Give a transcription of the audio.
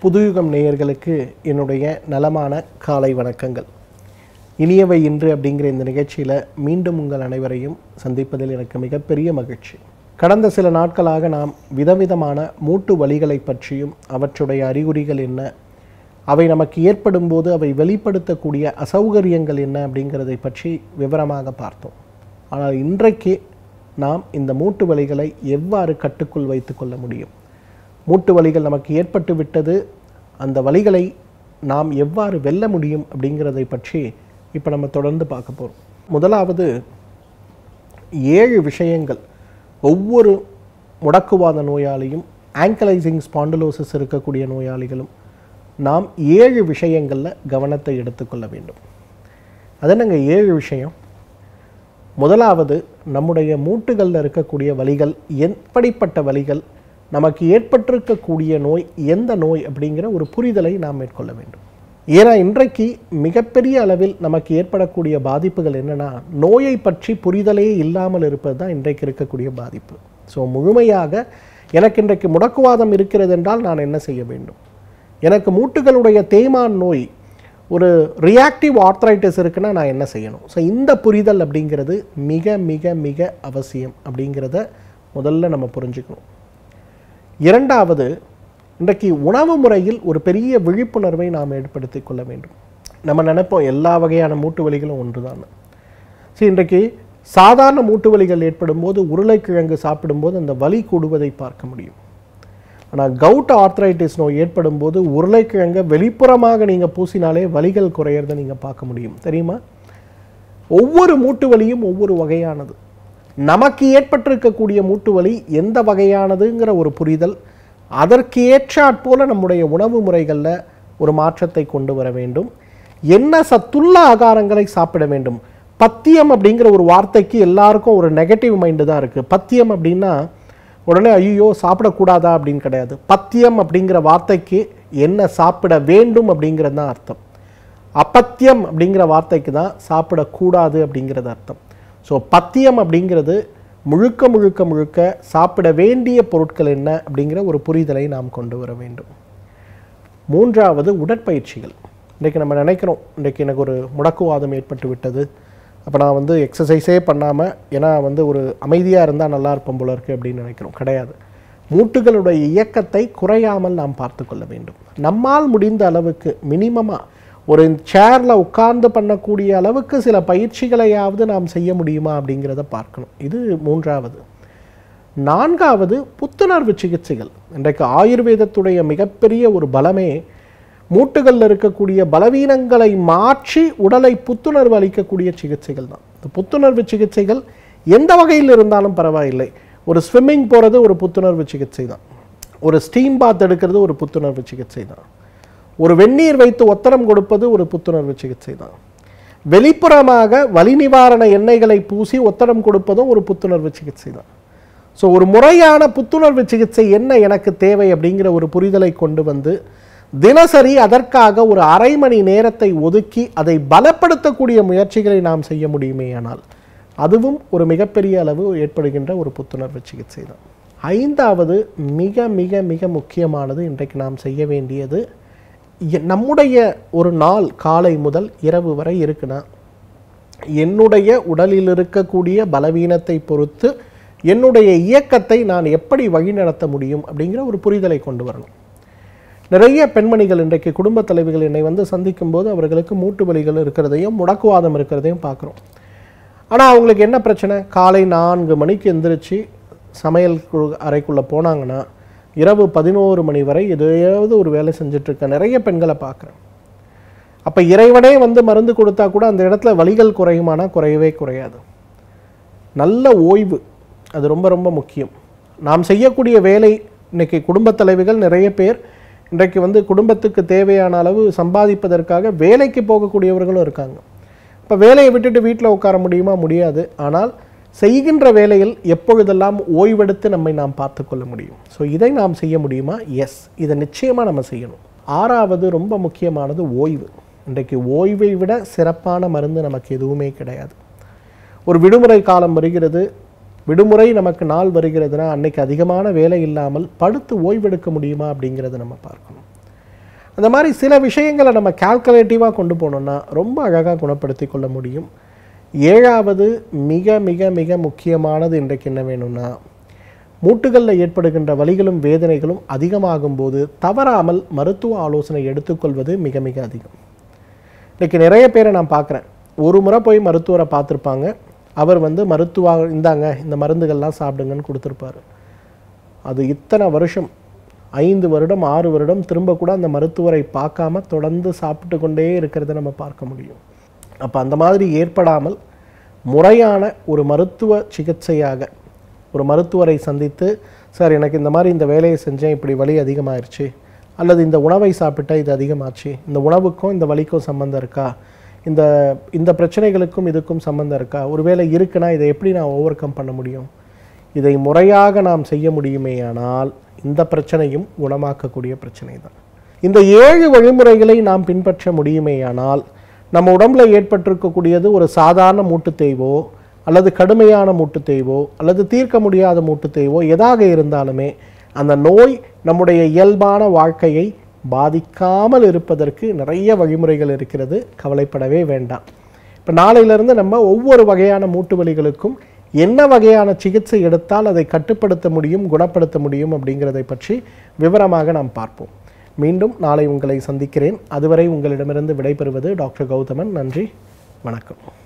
புதுயுகம் நேயர்களுக்கு என்னுடைய நலமான காலை வணக்கங்கள் இனியவை இன்று அப்படிங்கிற இந்த நிகழ்ச்சியில் மீண்டும் உங்கள் அனைவரையும் சந்திப்பதில் எனக்கு மிகப்பெரிய மகிழ்ச்சி கடந்த சில நாட்களாக நாம் விதவிதமான மூட்டு வலிகளை பற்றியும் அவற்றுடைய அறிகுறிகள் என்ன அவை நமக்கு ஏற்படும் போது அவை வெளிப்படுத்தக்கூடிய அசௌகரியங்கள் என்ன அப்படிங்கிறதை பற்றி விவரமாக பார்த்தோம் ஆனால் இன்றைக்கு நாம் இந்த மூட்டு வலிகளை எவ்வாறு கட்டுக்குள் வைத்துக்கொள்ள முடியும் மூட்டு வலிகள் நமக்கு ஏற்பட்டு விட்டது அந்த வலிகளை நாம் எவ்வாறு வெல்ல முடியும் அப்படிங்கிறதை பற்றி இப்போ நம்ம தொடர்ந்து பார்க்க போகிறோம் முதலாவது ஏழு விஷயங்கள் ஒவ்வொரு முடக்குவாத நோயாளியும் ஆங்கலைசிங் ஸ்பாண்டுலோசிஸ் இருக்கக்கூடிய நோயாளிகளும் நாம் ஏழு விஷயங்களில் கவனத்தை எடுத்துக்கொள்ள வேண்டும் அது என்னங்க ஏழு விஷயம் முதலாவது நம்முடைய மூட்டுகளில் இருக்கக்கூடிய வலிகள் எப்படிப்பட்ட வலிகள் நமக்கு ஏற்பட்டிருக்கக்கூடிய நோய் எந்த நோய் அப்படிங்கிற ஒரு புரிதலை நாம் மேற்கொள்ள வேண்டும் ஏன்னா இன்றைக்கு மிகப்பெரிய அளவில் நமக்கு ஏற்படக்கூடிய பாதிப்புகள் என்னன்னா நோயை பற்றி புரிதலே இல்லாமல் இருப்பது தான் இன்றைக்கு இருக்கக்கூடிய பாதிப்பு ஸோ முழுமையாக எனக்கு இன்றைக்கு முடக்குவாதம் இருக்கிறது என்றால் நான் என்ன செய்ய வேண்டும் எனக்கு மூட்டுகளுடைய தேய்மான் நோய் ஒரு ரியாக்டிவ் ஆர்த்ரைட்டிஸ் இருக்குன்னா நான் என்ன செய்யணும் ஸோ இந்த புரிதல் அப்படிங்கிறது மிக மிக மிக அவசியம் அப்படிங்கிறத முதல்ல நம்ம புரிஞ்சுக்கணும் இரண்டாவது இன்றைக்கு உணவு முறையில் ஒரு பெரிய விழிப்புணர்வை நாம் ஏற்படுத்தி கொள்ள வேண்டும் நம்ம நினைப்போம் எல்லா வகையான மூட்டு வலிகளும் ஒன்று தான் சரி இன்றைக்கு சாதாரண மூட்டு வலிகள் ஏற்படும் போது உருளைக்கிழங்கு சாப்பிடும்போது அந்த வலி கூடுவதை பார்க்க முடியும் ஆனால் கவுட் ஆர்த்ரைட்டிஸ் நோய் ஏற்படும் போது உருளைக்கிழங்கை வெளிப்புறமாக நீங்கள் பூசினாலே வலிகள் குறையிறத நீங்கள் பார்க்க முடியும் தெரியுமா ஒவ்வொரு மூட்டு வலியும் ஒவ்வொரு வகையானது நமக்கு ஏற்பட்டிருக்கக்கூடிய மூட்டு வலி எந்த வகையானதுங்கிற ஒரு புரிதல் அதற்கு ஏற்றாற்போல நம்முடைய உணவு முறைகளில் ஒரு மாற்றத்தை கொண்டு வர வேண்டும் என்ன சத்துள்ள ஆகாரங்களை சாப்பிட வேண்டும் பத்தியம் அப்படிங்கிற ஒரு வார்த்தைக்கு எல்லாருக்கும் ஒரு நெகட்டிவ் மைண்டு தான் இருக்குது பத்தியம் அப்படின்னா உடனே ஐயோ சாப்பிடக்கூடாதா அப்படின்னு கிடையாது பத்தியம் அப்படிங்கிற வார்த்தைக்கு என்ன சாப்பிட வேண்டும் அப்படிங்கிறது தான் அர்த்தம் அப்பத்தியம் அப்படிங்கிற வார்த்தைக்கு தான் சாப்பிடக்கூடாது அப்படிங்கிறது அர்த்தம் ஸோ பத்தியம் அப்படிங்கிறது முழுக்க முழுக்க முழுக்க சாப்பிட வேண்டிய பொருட்கள் என்ன அப்படிங்கிற ஒரு புரிதலை நாம் கொண்டு வர வேண்டும் மூன்றாவது உடற்பயிற்சிகள் இன்றைக்கு நம்ம நினைக்கிறோம் இன்றைக்கு எனக்கு ஒரு முடக்குவாதம் ஏற்பட்டு விட்டது அப்போ நான் வந்து எக்ஸசைஸே பண்ணாமல் ஏன்னா வந்து ஒரு அமைதியாக இருந்தால் நல்லா இருப்போம் போல இருக்குது அப்படின்னு நினைக்கிறோம் கிடையாது மூட்டுகளுடைய இயக்கத்தை குறையாமல் நாம் பார்த்து கொள்ள வேண்டும் நம்மால் முடிந்த அளவுக்கு மினிமமாக ஒரு சேரில் உட்கார்ந்து பண்ணக்கூடிய அளவுக்கு சில பயிற்சிகளையாவது நாம் செய்ய முடியுமா அப்படிங்கிறத பார்க்கணும் இது மூன்றாவது நான்காவது புத்துணர்வு சிகிச்சைகள் இன்றைக்கு ஆயுர்வேதத்துடைய மிகப்பெரிய ஒரு பலமே மூட்டுகளில் இருக்கக்கூடிய பலவீனங்களை மாற்றி உடலை புத்துணர்வு அளிக்கக்கூடிய சிகிச்சைகள் தான் இந்த புத்துணர்வு சிகிச்சைகள் எந்த வகையில் இருந்தாலும் பரவாயில்லை ஒரு ஸ்விம்மிங் போகிறது ஒரு புத்துணர்வு சிகிச்சை தான் ஒரு ஸ்டீம் பாத் எடுக்கிறது ஒரு புத்துணர்வு சிகிச்சை தான் ஒரு வெந்நீர் வைத்து ஒத்தரம் கொடுப்பது ஒரு புத்துணர்வு சிகிச்சை தான் வெளிப்புறமாக வலி நிவாரண எண்ணெய்களை பூசி ஒத்தடம் கொடுப்பதும் ஒரு புத்துணர்வு சிகிச்சை தான் ஸோ ஒரு முறையான புத்துணர்வு சிகிச்சை என்ன எனக்கு தேவை அப்படிங்கிற ஒரு புரிதலை கொண்டு வந்து தினசரி அதற்காக ஒரு அரை மணி நேரத்தை ஒதுக்கி அதை பலப்படுத்தக்கூடிய முயற்சிகளை நாம் செய்ய முடியுமே ஆனால் அதுவும் ஒரு மிகப்பெரிய அளவு ஏற்படுகின்ற ஒரு புத்துணர்வு சிகிச்சை தான் ஐந்தாவது மிக மிக மிக முக்கியமானது இன்றைக்கு நாம் செய்ய வேண்டியது எ- நம்முடைய ஒரு நாள் காலை முதல் இரவு வரை இருக்குன்னா என்னுடைய உடலில் இருக்கக்கூடிய பலவீனத்தை பொறுத்து என்னுடைய இயக்கத்தை நான் எப்படி வழிநடத்த முடியும் அப்படிங்கிற ஒரு புரிதலை கொண்டு வரணும் நிறைய பெண்மணிகள் இன்றைக்கு குடும்பத் தலைவிகள் என்னை வந்து சந்திக்கும் போது அவர்களுக்கு மூட்டு வலிகள் இருக்கிறதையும் முடக்குவாதம் இருக்கிறதையும் பார்க்குறோம் ஆனால் அவங்களுக்கு என்ன பிரச்சனை காலை நான்கு மணிக்கு எந்திரிச்சு சமையல் கு- அறைக்குள்ளே போனாங்கன்னா இரவு பதினோரு மணி வரை எதையாவது ஒரு வேலை செஞ்சுட்டு இருக்க நிறைய பெண்களை பார்க்குறேன் அப்போ இறைவனே வந்து மருந்து கொடுத்தா கூட அந்த இடத்துல வலிகள் குறையுமானா குறையவே குறையாது நல்ல ஓய்வு அது ரொம்ப ரொம்ப முக்கியம் நாம் செய்யக்கூடிய வேலை இன்னைக்கு குடும்பத் தலைவிகள் நிறைய பேர் இன்றைக்கு வந்து குடும்பத்துக்கு தேவையான அளவு சம்பாதிப்பதற்காக வேலைக்கு போகக்கூடியவர்களும் இருக்காங்க இப்போ வேலையை விட்டுட்டு வீட்டில் உட்கார முடியுமா முடியாது ஆனால் செய்கின்ற வேலையில் எப்பொழுதெல்லாம் ஓய்வெடுத்து நம்மை நாம் பார்த்துக்கொள்ள முடியும் ஸோ இதை நாம் செய்ய முடியுமா எஸ் இதை நிச்சயமாக நம்ம செய்யணும் ஆறாவது ரொம்ப முக்கியமானது ஓய்வு இன்றைக்கு ஓய்வை விட சிறப்பான மருந்து நமக்கு எதுவுமே கிடையாது ஒரு விடுமுறை காலம் வருகிறது விடுமுறை நமக்கு நாள் வருகிறதுனா அன்னைக்கு அதிகமான வேலை இல்லாமல் படுத்து ஓய்வெடுக்க முடியுமா அப்படிங்கிறத நம்ம பார்க்கணும் அந்த மாதிரி சில விஷயங்களை நம்ம கால்குலேட்டிவாக கொண்டு போனோம்னா ரொம்ப அழகாக குணப்படுத்தி கொள்ள முடியும் ஏழாவது மிக மிக மிக முக்கியமானது இன்றைக்கு என்ன வேணும்னா மூட்டுகளில் ஏற்படுகின்ற வலிகளும் வேதனைகளும் அதிகமாகும் போது தவறாமல் மருத்துவ ஆலோசனை எடுத்துக்கொள்வது மிக மிக அதிகம் இன்றைக்கி நிறைய பேரை நான் பார்க்குறேன் ஒரு முறை போய் மருத்துவரை பார்த்துருப்பாங்க அவர் வந்து மருத்துவ இந்தாங்க இந்த மருந்துகள்லாம் சாப்பிடுங்கன்னு கொடுத்துருப்பாரு அது இத்தனை வருஷம் ஐந்து வருடம் ஆறு வருடம் திரும்ப கூட அந்த மருத்துவரை பார்க்காம தொடர்ந்து சாப்பிட்டு கொண்டே இருக்கிறத நம்ம பார்க்க முடியும் அப்போ அந்த மாதிரி ஏற்படாமல் முறையான ஒரு மருத்துவ சிகிச்சையாக ஒரு மருத்துவரை சந்தித்து சார் எனக்கு இந்த மாதிரி இந்த வேலையை செஞ்சேன் இப்படி வலி அதிகமாயிருச்சு அல்லது இந்த உணவை சாப்பிட்டா இது அதிகமாச்சு இந்த உணவுக்கும் இந்த வலிக்கும் சம்மந்தம் இருக்கா இந்த இந்த பிரச்சனைகளுக்கும் இதுக்கும் சம்மந்தம் இருக்கா ஒருவேளை இருக்குன்னா இதை எப்படி நான் ஓவர் கம் பண்ண முடியும் இதை முறையாக நாம் செய்ய முடியுமேயானால் இந்த பிரச்சனையும் குணமாக்கக்கூடிய பிரச்சனை தான் இந்த ஏழு வழிமுறைகளை நாம் பின்பற்ற முடியுமேயானால் நம்ம உடம்புல ஏற்பட்டிருக்கக்கூடியது ஒரு சாதாரண மூட்டுத் தேய்வோ அல்லது கடுமையான மூட்டுத் தேய்வோ அல்லது தீர்க்க முடியாத மூட்டுத் தேய்வோ எதாக இருந்தாலுமே அந்த நோய் நம்முடைய இயல்பான வாழ்க்கையை பாதிக்காமல் இருப்பதற்கு நிறைய வழிமுறைகள் இருக்கிறது கவலைப்படவே வேண்டாம் இப்போ நாளையிலிருந்து நம்ம ஒவ்வொரு வகையான மூட்டு வலிகளுக்கும் என்ன வகையான சிகிச்சை எடுத்தால் அதை கட்டுப்படுத்த முடியும் குணப்படுத்த முடியும் அப்படிங்கிறதை பற்றி விவரமாக நாம் பார்ப்போம் மீண்டும் நாளை உங்களை சந்திக்கிறேன் அதுவரை உங்களிடமிருந்து விடைபெறுவது டாக்டர் கௌதமன் நன்றி வணக்கம்